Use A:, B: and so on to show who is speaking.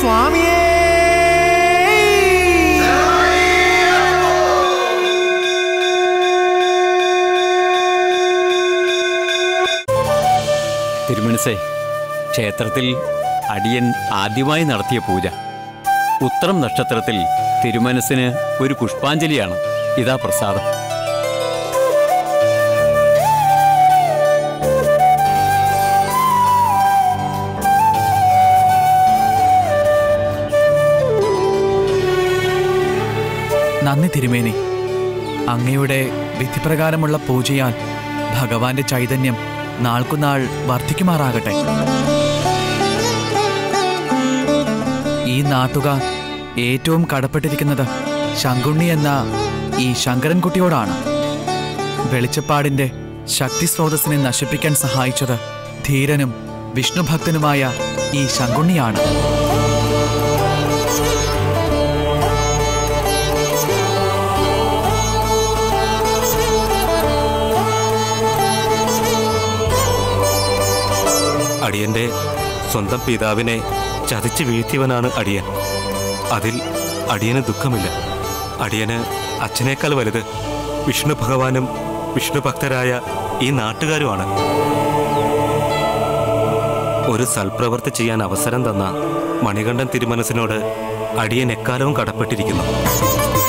A: സ്വാമിയേ
B: തിരുമനസേ ക്ഷേത്രത്തിൽ അടിയൻ ആദ്യമായി നടത്തിയ പൂജ ഉത്രം നക്ഷത്രത്തിൽ തിരുമനസിന് ഒരു പുഷ്പാഞ്ജലിയാണ് ഇതാ പ്രസാദം
C: നന്ദി തിരുമേനി അങ്ങയുടെ വിധിപ്രകാരമുള്ള പൂജയാൽ ഭഗവാന്റെ ചൈതന്യം നാൾക്കുനാൾ വർദ്ധിക്കുമാറാകട്ടെ ഈ നാട്ടുകാർ ഏറ്റവും കടപ്പെട്ടിരിക്കുന്നത് ശങ്കുണ്ണി എന്ന ഈ ശങ്കരൻകുട്ടിയോടാണ് വെളിച്ചപ്പാടിന്റെ ശക്തി സ്രോതസ്സിനെ നശിപ്പിക്കാൻ സഹായിച്ചത് ധീരനും വിഷ്ണുഭക്തനുമായ ഈ ശങ്കുണ്ണിയാണ്
D: അടിയന്റെ സ്വന്തം പിതാവിനെ ചതിച്ചു വീഴ്ത്തിയവനാണ് അടിയൻ അതിൽ അടിയന് ദുഃഖമില്ല അടിയന് അച്ഛനേക്കാൾ വലുത് വിഷ്ണു ഭഗവാനും വിഷ്ണു ഭക്തരായ ഈ നാട്ടുകാരുമാണ് ഒരു സൽപ്രവൃത്തി ചെയ്യാൻ അവസരം തന്ന മണികണ്ഠൻ തിരുമനസിനോട് അടിയൻ എക്കാലവും കടപ്പെട്ടിരിക്കുന്നു